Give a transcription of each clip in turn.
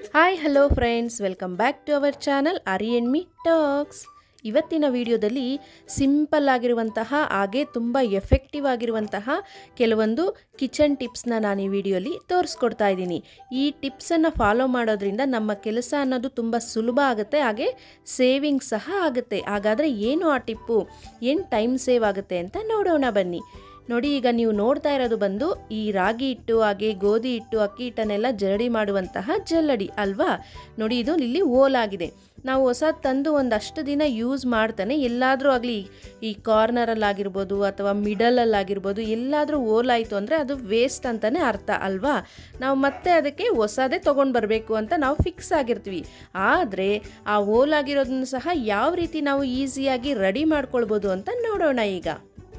hi hello friends welcome back to our channel Ari and me talks ಇವತ್ತಿನ ವಿಡಿಯೋದಲ್ಲಿ simple ಆಗಿರುವಂತಹ ಹಾಗೆ ತುಂಬ ಎಫೆಕ್ಟಿವ್ ಆಗಿರುವಂತಹ ಕೆಲವೊಂದು ಕಿಚನ್ ಟಿಪ್ಸ್ನ ನಾನು ಈ ವಿಡಿಯೋಲಿ ತೋರಿಸ್ಕೊಡ್ತಾ ಇದ್ದೀನಿ ಈ ಟಿಪ್ಸನ್ನು ಫಾಲೋ ಮಾಡೋದ್ರಿಂದ ನಮ್ಮ ಕೆಲಸ ಅನ್ನೋದು ತುಂಬ ಸುಲಭ ಆಗುತ್ತೆ ಹಾಗೆ ಸೇವಿಂಗ್ ಸಹ ಆಗುತ್ತೆ ಹಾಗಾದರೆ ಏನು ಆ ಟಿಪ್ಪು ಏನು ಟೈಮ್ ಸೇವ್ ಆಗುತ್ತೆ ಅಂತ ನೋಡೋಣ ಬನ್ನಿ ನೋಡಿ ಈಗ ನೀವು ನೋಡ್ತಾ ಇರೋದು ಬಂದು ಈ ರಾಗಿ ಹಿಟ್ಟು ಹಾಗೆ ಗೋಧಿ ಹಿಟ್ಟು ಅಕ್ಕಿ ಹಿಟ್ಟನ್ನೆಲ್ಲ ಜರಡಿ ಮಾಡುವಂತಹ ಜಲ್ಲಡಿ ಅಲ್ವಾ ನೋಡಿ ಇದು ಇಲ್ಲಿ ಓಲಾಗಿದೆ ನಾವು ಹೊಸ ತಂದು ಒಂದಷ್ಟು ದಿನ ಯೂಸ್ ಮಾಡ್ತಾನೆ ಎಲ್ಲಾದರೂ ಆಗಲಿ ಈ ಕಾರ್ನರಲ್ಲಾಗಿರ್ಬೋದು ಅಥವಾ ಮಿಡಲಲ್ಲಾಗಿರ್ಬೋದು ಎಲ್ಲಾದರೂ ಓಲಾಯಿತು ಅಂದರೆ ಅದು ವೇಸ್ಟ್ ಅಂತಲೇ ಅರ್ಥ ಅಲ್ವಾ ನಾವು ಮತ್ತೆ ಅದಕ್ಕೆ ಹೊಸದೇ ತೊಗೊಂಡು ಬರಬೇಕು ಅಂತ ನಾವು ಫಿಕ್ಸ್ ಆಗಿರ್ತೀವಿ ಆದರೆ ಆ ಓಲಾಗಿರೋದನ್ನು ಸಹ ಯಾವ ರೀತಿ ನಾವು ಈಸಿಯಾಗಿ ರೆಡಿ ಮಾಡ್ಕೊಳ್ಬೋದು ಅಂತ ನೋಡೋಣ ಈಗ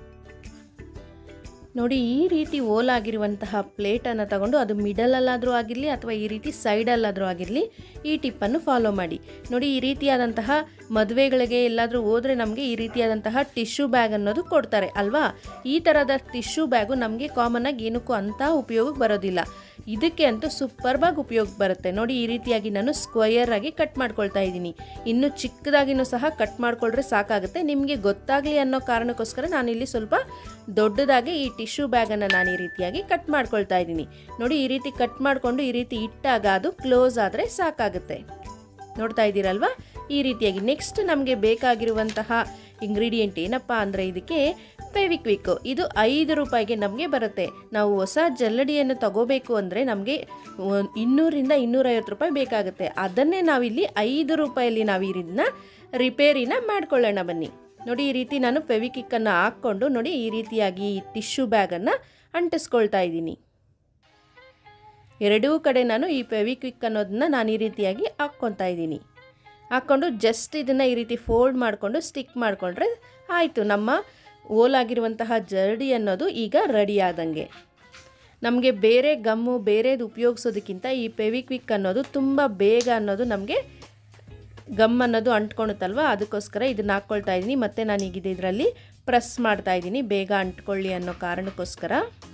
ನೋಡಿ ಈ ರೀತಿ ಓಲಾಗಿರುವಂತಹ ಪ್ಲೇಟನ್ನು ತಗೊಂಡು ಅದು ಮಿಡಲಲ್ಲಾದರೂ ಆಗಿರಲಿ ಅಥವಾ ಈ ರೀತಿ ಸೈಡಲ್ಲಾದರೂ ಆಗಿರಲಿ ಈ ಟಿಪ್ಪನ್ನು ಫಾಲೋ ಮಾಡಿ ನೋಡಿ ಈ ರೀತಿಯಾದಂತಹ ಮದುವೆಗಳಿಗೆ ಎಲ್ಲಾದರೂ ಹೋದರೆ ನಮಗೆ ಈ ರೀತಿಯಾದಂತಹ ಟಿಶ್ಯೂ ಬ್ಯಾಗ್ ಅನ್ನೋದು ಕೊಡ್ತಾರೆ ಅಲ್ವಾ ಈ ಥರದ ಟಿಶ್ಯೂ ಬ್ಯಾಗು ನಮಗೆ ಕಾಮನ್ನಾಗಿ ಏನಕ್ಕೂ ಅಂಥ ಉಪಯೋಗಕ್ಕೆ ಬರೋದಿಲ್ಲ ಇದಕ್ಕೆ ಅಂತೂ ಸೂಪರ್ಬಾಗಿ ಉಪಯೋಗ ಬರುತ್ತೆ ನೋಡಿ ಈ ರೀತಿಯಾಗಿ ನಾನು ಸ್ಕ್ವಯರ್ ಆಗಿ ಕಟ್ ಮಾಡ್ಕೊಳ್ತಾ ಇದ್ದೀನಿ ಇನ್ನು ಚಿಕ್ಕದಾಗಿನೂ ಸಹ ಕಟ್ ಮಾಡ್ಕೊಳ್ರೆ ಸಾಕಾಗುತ್ತೆ ನಿಮಗೆ ಗೊತ್ತಾಗಲಿ ಅನ್ನೋ ಕಾರಣಕ್ಕೋಸ್ಕರ ನಾನಿಲ್ಲಿ ಸ್ವಲ್ಪ ದೊಡ್ಡದಾಗಿ ಈ ಟಿಶ್ಯೂ ಬ್ಯಾಗನ್ನು ನಾನು ಈ ರೀತಿಯಾಗಿ ಕಟ್ ಮಾಡ್ಕೊಳ್ತಾ ಇದ್ದೀನಿ ನೋಡಿ ಈ ರೀತಿ ಕಟ್ ಮಾಡಿಕೊಂಡು ಈ ರೀತಿ ಇಟ್ಟಾಗ ಅದು ಕ್ಲೋಸ್ ಆದರೆ ಸಾಕಾಗುತ್ತೆ ನೋಡ್ತಾ ಇದ್ದೀರಲ್ವಾ ಈ ರೀತಿಯಾಗಿ ನೆಕ್ಸ್ಟ್ ನಮಗೆ ಬೇಕಾಗಿರುವಂತಹ ಇಂಗ್ರೀಡಿಯೆಂಟ್ ಏನಪ್ಪ ಅಂದರೆ ಇದಕ್ಕೆ ಫೆವಿಕ್ವಿಕ್ ಇದು ಐದು ರೂಪಾಯಿಗೆ ನಮಗೆ ಬರುತ್ತೆ ನಾವು ಹೊಸ ಜಲ್ಲಡಿಯನ್ನು ತಗೋಬೇಕು ಅಂದರೆ ನಮಗೆ ಇನ್ನೂರಿಂದ ಇನ್ನೂರೈವತ್ತು ರೂಪಾಯಿ ಬೇಕಾಗುತ್ತೆ ಅದನ್ನೇ ನಾವಿಲ್ಲಿ ಐದು ರೂಪಾಯಲ್ಲಿ ನಾವು ಇದನ್ನ ರಿಪೇರಿನ ಮಾಡ್ಕೊಳ್ಳೋಣ ಬನ್ನಿ ನೋಡಿ ಈ ರೀತಿ ನಾನು ಫೆವಿಕ್ವಿಕ್ಕನ್ನು ಹಾಕ್ಕೊಂಡು ನೋಡಿ ಈ ರೀತಿಯಾಗಿ ಈ ಟಿಶ್ಯೂ ಬ್ಯಾಗನ್ನು ಅಂಟಿಸ್ಕೊಳ್ತಾ ಇದ್ದೀನಿ ಎರಡೂ ಕಡೆ ನಾನು ಈ ಫೆವಿಕ್ವಿಕ್ ಅನ್ನೋದನ್ನ ನಾನು ಈ ರೀತಿಯಾಗಿ ಹಾಕ್ಕೊತಾ ಇದ್ದೀನಿ ಹಾಕ್ಕೊಂಡು ಜಸ್ಟ್ ಇದನ್ನು ಈ ರೀತಿ ಫೋಲ್ಡ್ ಮಾಡಿಕೊಂಡು ಸ್ಟಿಕ್ ಮಾಡಿಕೊಂಡ್ರೆ ಆಯಿತು ನಮ್ಮ ಓಲಾಗಿರುವಂತಹ ಜರಡಿ ಅನ್ನೋದು ಈಗ ರೆಡಿ ಆದಂಗೆ ನಮಗೆ ಬೇರೆ ಗಮ್ಮು ಬೇರೆದು ಉಪಯೋಗಿಸೋದಕ್ಕಿಂತ ಈ ಫೆವಿಕ್ವಿಕ್ ಅನ್ನೋದು ತುಂಬ ಬೇಗ ಅನ್ನೋದು ನಮಗೆ ಗಮ್ ಅನ್ನೋದು ಅಂಟ್ಕೊಳುತ್ತಲ್ವ ಅದಕ್ಕೋಸ್ಕರ ಇದನ್ನು ಹಾಕ್ಕೊಳ್ತಾ ಇದ್ದೀನಿ ಮತ್ತು ನಾನೀಗ ಇದರಲ್ಲಿ ಪ್ರೆಸ್ ಮಾಡ್ತಾ ಇದ್ದೀನಿ ಬೇಗ ಅಂಟ್ಕೊಳ್ಳಿ ಅನ್ನೋ ಕಾರಣಕ್ಕೋಸ್ಕರ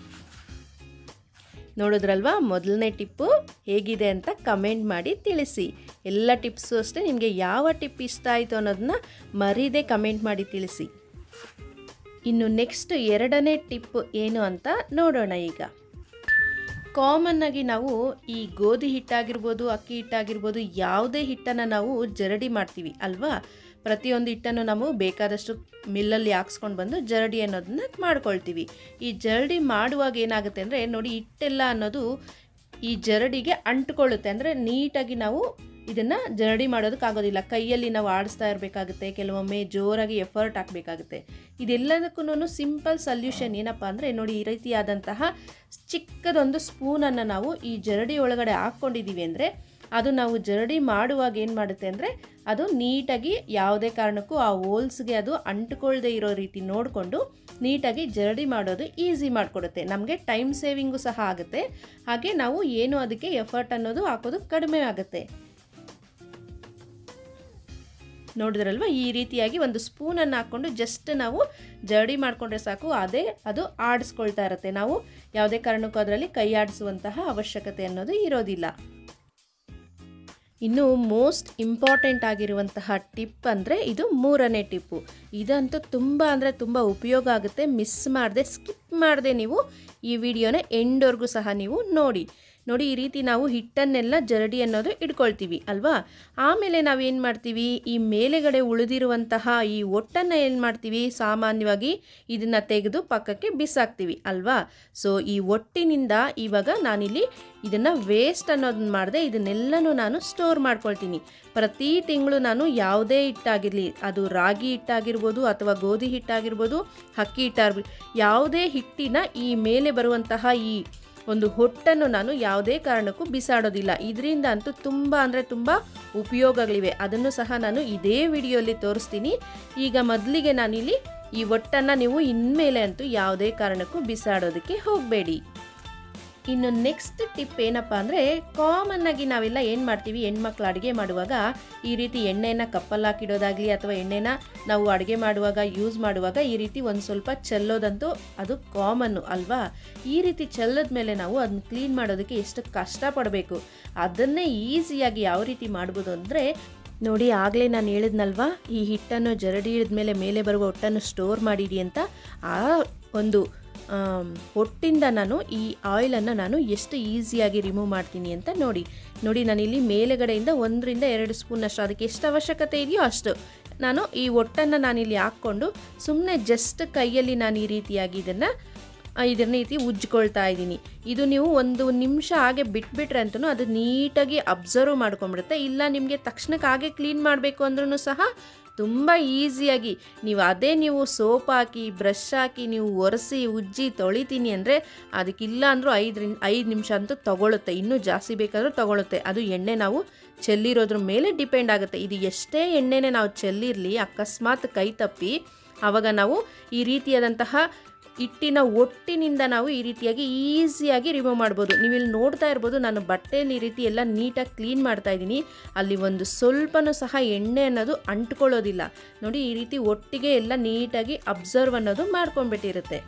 ನೋಡಿದ್ರಲ್ವಾ ಮೊದಲನೇ ಟಿಪ್ಪು ಹೇಗಿದೆ ಅಂತ ಕಮೆಂಟ್ ಮಾಡಿ ತಿಳಿಸಿ ಎಲ್ಲ ಟಿಪ್ಸು ಅಷ್ಟೇ ನಿಮಗೆ ಯಾವ ಟಿಪ್ ಇಷ್ಟ ಆಯಿತು ಅನ್ನೋದನ್ನ ಮರೀದೆ ಕಮೆಂಟ್ ಮಾಡಿ ತಿಳಿಸಿ ಇನ್ನು ನೆಕ್ಸ್ಟ್ ಎರಡನೇ ಟಿಪ್ ಏನು ಅಂತ ನೋಡೋಣ ಈಗ ಕಾಮನ್ ಆಗಿ ನಾವು ಈ ಗೋಧಿ ಹಿಟ್ಟಾಗಿರ್ಬೋದು ಅಕ್ಕಿ ಹಿಟ್ಟಾಗಿರ್ಬೋದು ಯಾವುದೇ ಹಿಟ್ಟನ್ನು ನಾವು ಜರಡಿ ಮಾಡ್ತೀವಿ ಅಲ್ವಾ ಪ್ರತಿಯೊಂದು ಹಿಟ್ಟನ್ನು ನಾವು ಬೇಕಾದಷ್ಟು ಮಿಲ್ಲಲ್ಲಿ ಹಾಕ್ಸ್ಕೊಂಡು ಬಂದು ಜರಡಿ ಅನ್ನೋದನ್ನ ಮಾಡ್ಕೊಳ್ತೀವಿ ಈ ಜರಡಿ ಮಾಡುವಾಗ ಏನಾಗುತ್ತೆ ಅಂದರೆ ನೋಡಿ ಹಿಟ್ಟೆಲ್ಲ ಅನ್ನೋದು ಈ ಜರಡಿಗೆ ಅಂಟ್ಕೊಳ್ಳುತ್ತೆ ಅಂದರೆ ನೀಟಾಗಿ ನಾವು ಇದನ್ನು ಜರಡಿ ಮಾಡೋದಕ್ಕಾಗೋದಿಲ್ಲ ಕೈಯಲ್ಲಿ ನಾವು ಆಡಿಸ್ತಾ ಇರಬೇಕಾಗುತ್ತೆ ಕೆಲವೊಮ್ಮೆ ಜೋರಾಗಿ ಎಫರ್ಟ್ ಹಾಕಬೇಕಾಗುತ್ತೆ ಇದೆಲ್ಲದಕ್ಕೂ ಸಿಂಪಲ್ ಸಲ್ಯೂಷನ್ ಏನಪ್ಪ ಅಂದರೆ ನೋಡಿ ಈ ರೀತಿಯಾದಂತಹ ಚಿಕ್ಕದೊಂದು ಸ್ಪೂನನ್ನು ನಾವು ಈ ಜರಡಿ ಒಳಗಡೆ ಹಾಕ್ಕೊಂಡಿದ್ದೀವಿ ಅಂದರೆ ಅದು ನಾವು ಜರಡಿ ಮಾಡುವಾಗ ಏನು ಮಾಡುತ್ತೆ ಅಂದರೆ ಅದು ನೀಟಾಗಿ ಯಾವುದೇ ಕಾರಣಕ್ಕೂ ಆ ಹೋಲ್ಸ್ಗೆ ಅದು ಅಂಟ್ಕೊಳ್ದೇ ಇರೋ ರೀತಿ ನೋಡಿಕೊಂಡು ನೀಟಾಗಿ ಜರಡಿ ಮಾಡೋದು ಈಸಿ ಮಾಡಿಕೊಡುತ್ತೆ ನಮಗೆ ಟೈಮ್ ಸೇವಿಂಗು ಸಹ ಆಗುತ್ತೆ ಹಾಗೆ ನಾವು ಏನು ಅದಕ್ಕೆ ಎಫರ್ಟ್ ಅನ್ನೋದು ಹಾಕೋದು ಕಡಿಮೆ ಆಗುತ್ತೆ ನೋಡಿದ್ರಲ್ವ ಈ ರೀತಿಯಾಗಿ ಒಂದು ಸ್ಪೂನನ್ನು ಹಾಕ್ಕೊಂಡು ಜಸ್ಟ್ ನಾವು ಜರಡಿ ಮಾಡಿಕೊಂಡ್ರೆ ಸಾಕು ಅದೇ ಅದು ಆಡಿಸ್ಕೊಳ್ತಾ ಇರುತ್ತೆ ನಾವು ಯಾವುದೇ ಕಾರಣಕ್ಕೂ ಅದರಲ್ಲಿ ಕೈ ಆಡಿಸುವಂತಹ ಅವಶ್ಯಕತೆ ಅನ್ನೋದು ಇರೋದಿಲ್ಲ ಇನ್ನು ಮೋಸ್ಟ್ ಇಂಪಾರ್ಟೆಂಟ್ ಆಗಿರುವಂತಹ ಟಿಪ್ ಅಂದರೆ ಇದು ಮೂರನೇ ಟಿಪ್ಪು ಇದಂತೂ ತುಂಬ ಅಂದರೆ ತುಂಬ ಉಪಯೋಗ ಆಗುತ್ತೆ ಮಿಸ್ ಮಾಡದೆ ಸ್ಕಿಪ್ ಮಾಡದೆ ನೀವು ಈ ವಿಡಿಯೋನ ಎಂಡ್ವರೆಗೂ ಸಹ ನೀವು ನೋಡಿ ನೋಡಿ ಈ ರೀತಿ ನಾವು ಹಿಟ್ಟನ್ನೆಲ್ಲ ಜರಡಿ ಅನ್ನೋದು ಇಟ್ಕೊಳ್ತೀವಿ ಅಲ್ವಾ ಆಮೇಲೆ ನಾವೇನು ಮಾಡ್ತೀವಿ ಈ ಮೇಲೆಗಡೆ ಉಳಿದಿರುವಂತಹ ಈ ಒಟ್ಟನ್ನು ಏನು ಮಾಡ್ತೀವಿ ಸಾಮಾನ್ಯವಾಗಿ ಇದನ್ನು ತೆಗೆದು ಪಕ್ಕಕ್ಕೆ ಬಿಸಾಕ್ತೀವಿ ಅಲ್ವಾ ಸೊ ಈ ಒಟ್ಟಿನಿಂದ ಇವಾಗ ನಾನಿಲ್ಲಿ ಇದನ್ನು ವೇಸ್ಟ್ ಅನ್ನೋದನ್ನ ಮಾಡಿದೆ ಇದನ್ನೆಲ್ಲನೂ ನಾನು ಸ್ಟೋರ್ ಮಾಡ್ಕೊಳ್ತೀನಿ ಪ್ರತಿ ತಿಂಗಳು ನಾನು ಯಾವುದೇ ಹಿಟ್ಟಾಗಿರಲಿ ಅದು ರಾಗಿ ಹಿಟ್ಟಾಗಿರ್ಬೋದು ಅಥವಾ ಗೋಧಿ ಹಿಟ್ಟಾಗಿರ್ಬೋದು ಅಕ್ಕಿ ಹಿಟ್ಟಾಗಿರ್ಬೋದು ಯಾವುದೇ ಹಿಟ್ಟಿನ ಈ ಮೇಲೆ ಬರುವಂತಹ ಈ ಒಂದು ಹೊಟ್ಟನ್ನು ನಾನು ಯಾವುದೇ ಕಾರಣಕ್ಕೂ ಬಿಸಾಡೋದಿಲ್ಲ ಇದರಿಂದ ಅಂತೂ ತುಂಬ ಅಂದರೆ ತುಂಬ ಉಪಯೋಗಗಳಿವೆ ಅದನ್ನು ಸಹ ನಾನು ಇದೇ ವಿಡಿಯೋಲಿ ತೋರಿಸ್ತೀನಿ ಈಗ ಮೊದಲಿಗೆ ನಾನಿಲ್ಲಿ ಈ ಒಟ್ಟನ್ನು ನೀವು ಇನ್ಮೇಲೆ ಅಂತೂ ಯಾವುದೇ ಕಾರಣಕ್ಕೂ ಬಿಸಾಡೋದಕ್ಕೆ ಹೋಗಬೇಡಿ ಇನ್ನು ನೆಕ್ಸ್ಟ್ ಟಿಪ್ ಏನಪ್ಪ ಅಂದರೆ ಕಾಮನ್ ಆಗಿ ನಾವೆಲ್ಲ ಏನು ಮಾಡ್ತೀವಿ ಹೆಣ್ಮಕ್ಳು ಅಡುಗೆ ಮಾಡುವಾಗ ಈ ರೀತಿ ಎಣ್ಣೆನ ಕಪ್ಪಲ್ಲಿ ಹಾಕಿಡೋದಾಗಲಿ ಅಥವಾ ಎಣ್ಣೆನ ನಾವು ಅಡುಗೆ ಮಾಡುವಾಗ ಯೂಸ್ ಮಾಡುವಾಗ ಈ ರೀತಿ ಒಂದು ಸ್ವಲ್ಪ ಚೆಲ್ಲೋದಂತೂ ಅದು ಕಾಮನ್ನು ಅಲ್ವಾ ಈ ರೀತಿ ಚೆಲ್ಲದ ಮೇಲೆ ನಾವು ಅದನ್ನ ಕ್ಲೀನ್ ಮಾಡೋದಕ್ಕೆ ಎಷ್ಟು ಕಷ್ಟಪಡಬೇಕು ಅದನ್ನೇ ಈಸಿಯಾಗಿ ಯಾವ ರೀತಿ ಮಾಡ್ಬೋದು ಅಂದರೆ ನೋಡಿ ಆಗಲೇ ನಾನು ಹೇಳಿದ್ನಲ್ವಾ ಈ ಹಿಟ್ಟನ್ನು ಜರಡಿ ಹಿಡಿದ್ಮೇಲೆ ಮೇಲೆ ಬರುವ ಹೊಟ್ಟನ್ನು ಸ್ಟೋರ್ ಮಾಡಿಡಿ ಅಂತ ಆ ಒಂದು ಆಮ್, ಹೊಟ್ಟಿಂದ ನಾನು ಈ ಆಯಿಲನ್ನು ನಾನು ಎಷ್ಟು ಈಸಿಯಾಗಿ ರಿಮೂವ್ ಮಾಡ್ತೀನಿ ಅಂತ ನೋಡಿ ನೋಡಿ ನಾನಿಲ್ಲಿ ಮೇಲುಗಡೆಯಿಂದ ಒಂದರಿಂದ ಎರಡು ಸ್ಪೂನಷ್ಟು ಅದಕ್ಕೆ ಎಷ್ಟು ಅವಶ್ಯಕತೆ ಇದೆಯೋ ಅಷ್ಟು ನಾನು ಈ ಒಟ್ಟನ್ನು ನಾನಿಲ್ಲಿ ಹಾಕ್ಕೊಂಡು ಸುಮ್ಮನೆ ಜಸ್ಟ್ ಕೈಯಲ್ಲಿ ನಾನು ಈ ರೀತಿಯಾಗಿ ಇದನ್ನು ಇದನ್ನ ರೀತಿ ಉಜ್ಕೊಳ್ತಾ ಇದ್ದೀನಿ ಇದು ನೀವು ಒಂದು ನಿಮಿಷ ಹಾಗೆ ಬಿಟ್ಬಿಟ್ರೆ ಅಂತೂ ಅದು ನೀಟಾಗಿ ಅಬ್ಸರ್ವ್ ಮಾಡ್ಕೊಂಬಿಡುತ್ತೆ ಇಲ್ಲ ನಿಮಗೆ ತಕ್ಷಣಕ್ಕೆ ಹಾಗೆ ಕ್ಲೀನ್ ಮಾಡಬೇಕು ಅಂದ್ರೂ ಸಹ ತುಂಬ ಈಸಿಯಾಗಿ ನೀವು ಅದೇ ನೀವು ಸೋಪ್ ಹಾಕಿ ಬ್ರಷ್ ಹಾಕಿ ನೀವು ಒರೆಸಿ ಉಜ್ಜಿ ತೊಳಿತೀನಿ ಅಂದರೆ ಅದಕ್ಕಿಲ್ಲ ಅಂದರೂ ಐದರಿಂದ ಐದು ನಿಮಿಷ ಅಂತೂ ತಗೊಳುತ್ತೆ ಇನ್ನೂ ಜಾಸ್ತಿ ಬೇಕಾದರೂ ತಗೊಳುತ್ತೆ ಅದು ಎಣ್ಣೆ ನಾವು ಚೆಲ್ಲಿರೋದ್ರ ಮೇಲೆ ಡಿಪೆಂಡ್ ಆಗುತ್ತೆ ಇದು ಎಷ್ಟೇ ಎಣ್ಣೆನೇ ನಾವು ಚೆಲ್ಲಿರಲಿ ಅಕಸ್ಮಾತ್ ಕೈ ತಪ್ಪಿ ಆವಾಗ ನಾವು ಈ ರೀತಿಯಾದಂತಹ ಹಿಟ್ಟಿನ ಒಟ್ಟಿನಿಂದ ನಾವು ಈ ರೀತಿಯಾಗಿ ಈಸಿಯಾಗಿ ರಿಮೂವ್ ಮಾಡ್ಬೋದು ನೀವು ಇಲ್ಲಿ ನೋಡ್ತಾ ಇರ್ಬೋದು ನಾನು ಬಟ್ಟೆಯಲ್ಲಿ ಈ ರೀತಿ ಎಲ್ಲ ನೀಟಾಗಿ ಕ್ಲೀನ್ ಮಾಡ್ತಾ ಇದ್ದೀನಿ ಅಲ್ಲಿ ಒಂದು ಸ್ವಲ್ಪನೂ ಸಹ ಎಣ್ಣೆ ಅನ್ನೋದು ಅಂಟ್ಕೊಳ್ಳೋದಿಲ್ಲ ನೋಡಿ ಈ ರೀತಿ ಒಟ್ಟಿಗೆ ಎಲ್ಲ ನೀಟಾಗಿ ಅಬ್ಸರ್ವ್ ಅನ್ನೋದು ಮಾಡ್ಕೊಂಡ್ಬಿಟ್ಟಿರುತ್ತೆ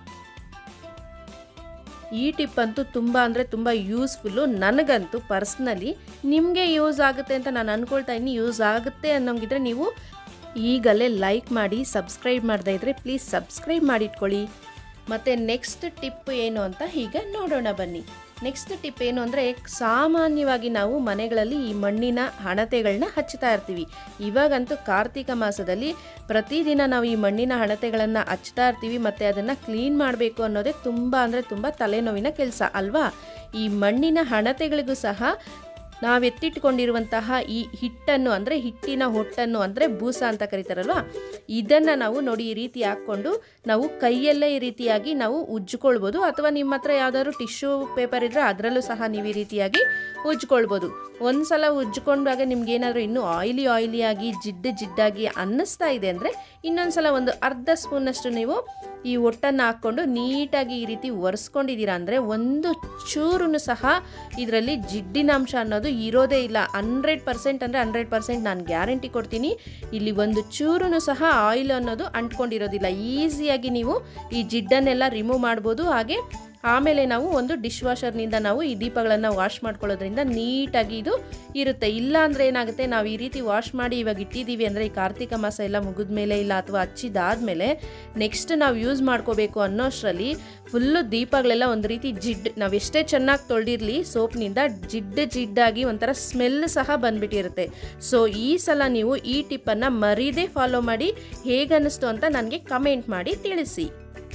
ಈ ಟಿಪ್ ಅಂತೂ ತುಂಬ ಅಂದರೆ ತುಂಬ ಯೂಸ್ಫುಲ್ಲು ನನಗಂತೂ ಪರ್ಸ್ನಲಿ ನಿಮಗೆ ಯೂಸ್ ಆಗುತ್ತೆ ಅಂತ ನಾನು ಅಂದ್ಕೊಳ್ತಾ ಇದ್ದೀನಿ ಯೂಸ್ ಆಗುತ್ತೆ ಅನ್ನೋಂಗಿದ್ರೆ ನೀವು ಈಗಲೇ ಲೈಕ್ ಮಾಡಿ ಸಬ್ಸ್ಕ್ರೈಬ್ ಮಾಡದೇ ಇದ್ದರೆ ಪ್ಲೀಸ್ ಸಬ್ಸ್ಕ್ರೈಬ್ ಮಾಡಿಟ್ಕೊಳ್ಳಿ ಮತ್ತು ನೆಕ್ಸ್ಟ್ ಟಿಪ್ ಏನು ಅಂತ ಈಗ ನೋಡೋಣ ಬನ್ನಿ ನೆಕ್ಸ್ಟ್ ಟಿಪ್ ಏನು ಅಂದರೆ ಸಾಮಾನ್ಯವಾಗಿ ನಾವು ಮನೆಗಳಲ್ಲಿ ಈ ಮಣ್ಣಿನ ಹಣತೆಗಳನ್ನ ಹಚ್ತಾ ಇರ್ತೀವಿ ಇವಾಗಂತೂ ಕಾರ್ತಿಕ ಮಾಸದಲ್ಲಿ ಪ್ರತಿದಿನ ನಾವು ಈ ಮಣ್ಣಿನ ಹಣತೆಗಳನ್ನು ಹಚ್ತಾ ಇರ್ತೀವಿ ಮತ್ತು ಅದನ್ನು ಕ್ಲೀನ್ ಮಾಡಬೇಕು ಅನ್ನೋದೇ ತುಂಬ ಅಂದರೆ ತುಂಬ ತಲೆನೋವಿನ ಕೆಲಸ ಅಲ್ವಾ ಈ ಮಣ್ಣಿನ ಹಣತೆಗಳಿಗೂ ಸಹ ನಾವು ಎತ್ತಿಟ್ಕೊಂಡಿರುವಂತಹ ಈ ಹಿಟ್ಟನ್ನು ಅಂದರೆ ಹಿಟ್ಟಿನ ಹೊಟ್ಟನ್ನು ಅಂದರೆ ಬೂಸ ಅಂತ ಕರೀತಾರಲ್ವ ಇದನ್ನು ನಾವು ನೋಡಿ ಈ ರೀತಿ ಹಾಕ್ಕೊಂಡು ನಾವು ಕೈಯಲ್ಲೇ ಈ ರೀತಿಯಾಗಿ ನಾವು ಉಜ್ಕೊಳ್ಬೋದು ಅಥವಾ ನಿಮ್ಮ ಹತ್ರ ಯಾವ್ದಾದ್ರು ಟಿಶ್ಯೂ ಪೇಪರ್ ಇದ್ದರೆ ಅದರಲ್ಲೂ ಸಹ ನೀವು ಈ ರೀತಿಯಾಗಿ ಉಜ್ಕೊಳ್ಬೋದು ಒಂದು ಸಲ ಉಜ್ಕೊಂಡಾಗ ನಿಮ್ಗೆ ಏನಾದರೂ ಇನ್ನೂ ಆಯಿಲಿ ಆಯಿಲಿಯಾಗಿ ಜಿಡ್ಡು ಜಿಡ್ಡಾಗಿ ಅನ್ನಿಸ್ತಾ ಇದೆ ಅಂದರೆ ಇನ್ನೊಂದು ಸಲ ಒಂದು ಅರ್ಧ ಸ್ಪೂನಷ್ಟು ನೀವು ಈ ಒಟ್ಟನ್ನು ಹಾಕ್ಕೊಂಡು ನೀಟಾಗಿ ಈ ರೀತಿ ಒರೆಸ್ಕೊಂಡಿದ್ದೀರಾ ಅಂದರೆ ಒಂದು ಚೂರು ಸಹ ಇದರಲ್ಲಿ ಜಿಡ್ಡಿನಾಂಶ ಅನ್ನೋದು ಇರೋದೇ ಇಲ್ಲ ಹಂಡ್ರೆಡ್ ಪರ್ಸೆಂಟ್ ಅಂದರೆ ಹಂಡ್ರೆಡ್ ಪರ್ಸೆಂಟ್ ನಾನು ಗ್ಯಾರಂಟಿ ಕೊಡ್ತೀನಿ ಇಲ್ಲಿ ಒಂದು ಚೂರು ಸಹ ಆಯಿಲ್ ಅನ್ನೋದು ಅಂಟ್ಕೊಂಡಿರೋದಿಲ್ಲ ಈಸಿಯಾಗಿ ನೀವು ಈ ಜಿಡ್ಡನ್ನೆಲ್ಲ ರಿಮೂವ್ ಮಾಡ್ಬೋದು ಹಾಗೆ ಆಮೇಲೆ ನಾವು ಒಂದು ಡಿಶ್ ವಾಷರ್ನಿಂದ ನಾವು ಈ ದೀಪಗಳನ್ನು ವಾಶ್ ಮಾಡ್ಕೊಳ್ಳೋದ್ರಿಂದ ನೀಟಾಗಿ ಇದು ಇರುತ್ತೆ ಇಲ್ಲ ಅಂದರೆ ಏನಾಗುತ್ತೆ ನಾವು ಈ ರೀತಿ ವಾಶ್ ಮಾಡಿ ಇವಾಗ ಇಟ್ಟಿದ್ದೀವಿ ಅಂದರೆ ಈ ಕಾರ್ತಿಕ ಮಾಸ ಎಲ್ಲ ಮುಗಿದ ಮೇಲೆ ಇಲ್ಲ ಅಥವಾ ಹಚ್ಚಿದಾದ್ಮೇಲೆ ನೆಕ್ಸ್ಟ್ ನಾವು ಯೂಸ್ ಮಾಡ್ಕೋಬೇಕು ಅನ್ನೋಷ್ಟರಲ್ಲಿ ಫುಲ್ಲು ದೀಪಗಳೆಲ್ಲ ಒಂದು ರೀತಿ ಜಿಡ್ ನಾವು ಎಷ್ಟೇ ಚೆನ್ನಾಗಿ ತೊಳೆದಿರಲಿ ಸೋಪ್ನಿಂದ ಜಿಡ್ಡು ಜಿಡ್ಡಾಗಿ ಒಂಥರ ಸ್ಮೆಲ್ ಸಹ ಬಂದ್ಬಿಟ್ಟಿರುತ್ತೆ ಸೊ ಈ ಸಲ ನೀವು ಈ ಟಿಪ್ಪನ್ನು ಮರೀದೇ ಫಾಲೋ ಮಾಡಿ ಹೇಗನ್ನಿಸ್ತು ಅಂತ ನನಗೆ ಕಮೆಂಟ್ ಮಾಡಿ ತಿಳಿಸಿ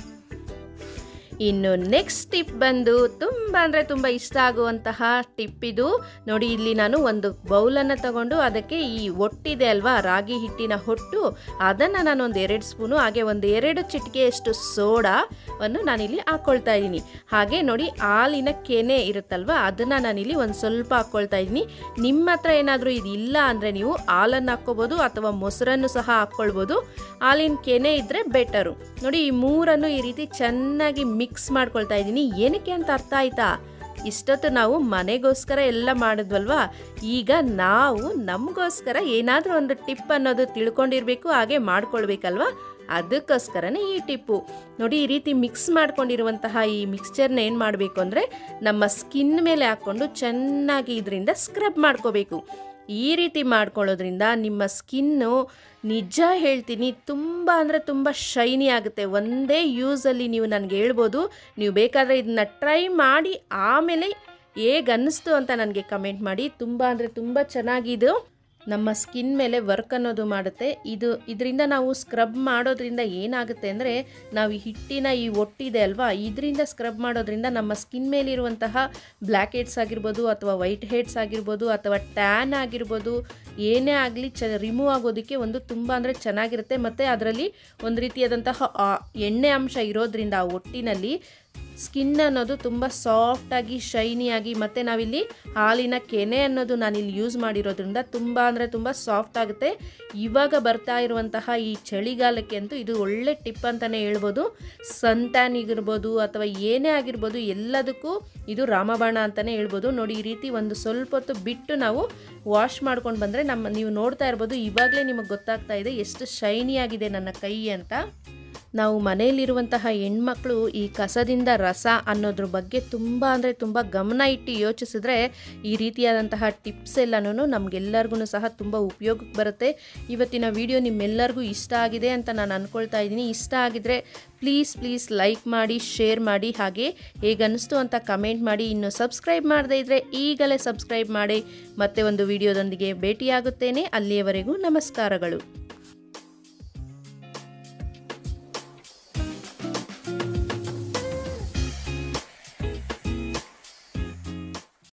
ಇನ್ನು ನೆಕ್ಸ್ಟ್ ಟಿಪ್ ಬಂದು ತುಂಬ ಅಂದರೆ ತುಂಬ ಇಷ್ಟ ಆಗುವಂತಹ ಟಿಪ್ ಇದು ನೋಡಿ ಇಲ್ಲಿ ನಾನು ಒಂದು ಬೌಲನ್ನು ತಗೊಂಡು ಅದಕ್ಕೆ ಈ ಒಟ್ಟಿದೆ ಅಲ್ವಾ ರಾಗಿ ಹಿಟ್ಟಿನ ಹೊಟ್ಟು ಅದನ್ನು ನಾನು ಒಂದು ಎರಡು ಸ್ಪೂನು ಹಾಗೆ ಒಂದು ಎರಡು ಚಿಟಿಕೆಯಷ್ಟು ಸೋಡಾವನ್ನು ನಾನಿಲ್ಲಿ ಹಾಕ್ಕೊಳ್ತಾ ಇದ್ದೀನಿ ಹಾಗೆ ನೋಡಿ ಹಾಲಿನ ಕೆನೆ ಇರುತ್ತಲ್ವಾ ಅದನ್ನು ನಾನಿಲ್ಲಿ ಒಂದು ಸ್ವಲ್ಪ ಹಾಕ್ಕೊಳ್ತಾ ಇದ್ದೀನಿ ನಿಮ್ಮ ಹತ್ರ ಏನಾದರೂ ಇದು ಇಲ್ಲ ಅಂದರೆ ನೀವು ಹಾಲನ್ನು ಹಾಕ್ಕೋಬೋದು ಅಥವಾ ಮೊಸರನ್ನು ಸಹ ಹಾಕ್ಕೊಳ್ಬೋದು ಹಾಲಿನ ಕೆನೆ ಇದ್ದರೆ ಬೆಟರು ನೋಡಿ ಈ ಮೂರನ್ನು ಈ ರೀತಿ ಚೆನ್ನಾಗಿ ಮಿಕ್ಸ್ ಮಾಡ್ಕೊಳ್ತಾ ಇದ್ದೀನಿ ಏನಕ್ಕೆ ಅಂತ ಅರ್ಥ ಆಯ್ತಾ ಇಷ್ಟೊತ್ತು ನಾವು ಮನೆಗೋಸ್ಕರ ಎಲ್ಲ ಮಾಡಿದ್ವಲ್ವಾ ಈಗ ನಾವು ನಮಗೋಸ್ಕರ ಏನಾದರೂ ಒಂದು ಟಿಪ್ ಅನ್ನೋದು ತಿಳ್ಕೊಂಡಿರ್ಬೇಕು ಹಾಗೆ ಮಾಡ್ಕೊಳ್ಬೇಕಲ್ವಾ ಅದಕ್ಕೋಸ್ಕರನೇ ಈ ಟಿಪ್ಪು ನೋಡಿ ಈ ರೀತಿ ಮಿಕ್ಸ್ ಮಾಡ್ಕೊಂಡಿರುವಂತಹ ಈ ಮಿಕ್ಸ್ಚರ್ನ ಏನು ಮಾಡಬೇಕು ಅಂದರೆ ನಮ್ಮ ಸ್ಕಿನ್ ಮೇಲೆ ಹಾಕ್ಕೊಂಡು ಚೆನ್ನಾಗಿ ಇದರಿಂದ ಸ್ಕ್ರಬ್ ಮಾಡ್ಕೋಬೇಕು ಈ ರೀತಿ ಮಾಡ್ಕೊಳ್ಳೋದ್ರಿಂದ ನಿಮ್ಮ ಸ್ಕಿನ್ನು ನಿಜ ಹೇಳ್ತೀನಿ ತುಂಬ ಅಂದರೆ ತುಂಬ ಶೈನಿ ಆಗುತ್ತೆ ಒಂದೇ ಯೂಸಲ್ಲಿ ನೀವು ನನಗೆ ಹೇಳ್ಬೋದು ನೀವು ಬೇಕಾದರೆ ಇದನ್ನ ಟ್ರೈ ಮಾಡಿ ಆಮೇಲೆ ಹೇಗೆ ಅನ್ನಿಸ್ತು ಅಂತ ನನಗೆ ಕಮೆಂಟ್ ಮಾಡಿ ತುಂಬ ಅಂದರೆ ತುಂಬ ಚೆನ್ನಾಗಿದು ನಮ್ಮ ಸ್ಕಿನ್ ಮೇಲೆ ವರ್ಕ್ ಅನ್ನೋದು ಮಾಡುತ್ತೆ ಇದು ಇದರಿಂದ ನಾವು ಸ್ಕ್ರಬ್ ಮಾಡೋದ್ರಿಂದ ಏನಾಗುತ್ತೆ ಅಂದರೆ ನಾವು ಈ ಹಿಟ್ಟಿನ ಈ ಒಟ್ಟಿದೆ ಅಲ್ವಾ ಇದರಿಂದ ಸ್ಕ್ರಬ್ ಮಾಡೋದ್ರಿಂದ ನಮ್ಮ ಸ್ಕಿನ್ ಮೇಲಿರುವಂತಹ ಬ್ಲ್ಯಾಕ್ ಹೆಡ್ಸ್ ಆಗಿರ್ಬೋದು ಅಥವಾ ವೈಟ್ ಹೆಡ್ಸ್ ಆಗಿರ್ಬೋದು ಅಥವಾ ಟ್ಯಾನ್ ಆಗಿರ್ಬೋದು ಏನೇ ಆಗಲಿ ಚ ರಿಮೂವ್ ಆಗೋದಕ್ಕೆ ಒಂದು ತುಂಬ ಅಂದರೆ ಚೆನ್ನಾಗಿರುತ್ತೆ ಮತ್ತು ಅದರಲ್ಲಿ ಒಂದು ರೀತಿಯಾದಂತಹ ಆ, ಎಣ್ಣೆ ಅಂಶ ಇರೋದ್ರಿಂದ ಆ ಒಟ್ಟಿನಲ್ಲಿ ಸ್ಕಿನ್ ಅನ್ನೋದು ತುಂಬ ಸಾಫ್ಟಾಗಿ ಶೈನಿಯಾಗಿ ಮತ್ತು ನಾವಿಲ್ಲಿ ಹಾಲಿನ ಕೆನೆ ಅನ್ನೋದು ನಾನಿಲ್ಲಿ ಯೂಸ್ ಮಾಡಿರೋದ್ರಿಂದ ತುಂಬ ಅಂದರೆ ತುಂಬ ಸಾಫ್ಟ್ ಆಗುತ್ತೆ ಇವಾಗ ಬರ್ತಾ ಇರುವಂತಹ ಈ ಚಳಿಗಾಲಕ್ಕೆ ಅಂತೂ ಇದು ಒಳ್ಳೆ ಟಿಪ್ ಅಂತಲೇ ಹೇಳ್ಬೋದು ಸಂತಾನಿಗಿರ್ಬೋದು ಅಥವಾ ಏನೇ ಆಗಿರ್ಬೋದು ಎಲ್ಲದಕ್ಕೂ ಇದು ರಾಮಬಾಣ ಅಂತಲೇ ಹೇಳ್ಬೋದು ನೋಡಿ ಈ ರೀತಿ ಒಂದು ಸ್ವಲ್ಪ ಹೊತ್ತು ಬಿಟ್ಟು ನಾವು ವಾಶ್ ಮಾಡ್ಕೊಂಡು ಬಂದರೆ ನಮ್ಮ ನೀವು ನೋಡ್ತಾ ಇರ್ಬೋದು ಇವಾಗಲೇ ನಿಮಗೆ ಗೊತ್ತಾಗ್ತಾ ಇದೆ ಎಷ್ಟು ಶೈನಿಯಾಗಿದೆ ನನ್ನ ಕೈ ಅಂತ ನಾವು ಮನೆಯಲ್ಲಿರುವಂತಹ ಹೆಣ್ಮಕ್ಳು ಈ ಕಸದಿಂದ ರಸ ಅನ್ನೋದ್ರ ಬಗ್ಗೆ ತುಂಬ ಅಂದರೆ ತುಂಬ ಗಮನ ಇಟ್ಟು ಯೋಚಿಸಿದ್ರೆ ಈ ರೀತಿಯಾದಂತಹ ಟಿಪ್ಸ್ ಎಲ್ಲನೂ ನಮಗೆಲ್ಲರಿಗೂ ಸಹ ತುಂಬ ಉಪಯೋಗಕ್ಕೆ ಬರುತ್ತೆ ಇವತ್ತಿನ ವಿಡಿಯೋ ನಿಮ್ಮೆಲ್ಲರಿಗೂ ಇಷ್ಟ ಆಗಿದೆ ಅಂತ ನಾನು ಅಂದ್ಕೊಳ್ತಾ ಇದ್ದೀನಿ ಇಷ್ಟ ಆಗಿದ್ರೆ ಪ್ಲೀಸ್ ಪ್ಲೀಸ್ ಲೈಕ್ ಮಾಡಿ ಶೇರ್ ಮಾಡಿ ಹಾಗೆ ಹೇಗನ್ನಿಸ್ತು ಅಂತ ಕಮೆಂಟ್ ಮಾಡಿ ಇನ್ನು ಸಬ್ಸ್ಕ್ರೈಬ್ ಮಾಡದೇ ಇದ್ದರೆ ಈಗಲೇ ಸಬ್ಸ್ಕ್ರೈಬ್ ಮಾಡಿ ಮತ್ತೆ ಒಂದು ವಿಡಿಯೋದೊಂದಿಗೆ ಭೇಟಿಯಾಗುತ್ತೇನೆ ಅಲ್ಲಿಯವರೆಗೂ ನಮಸ್ಕಾರಗಳು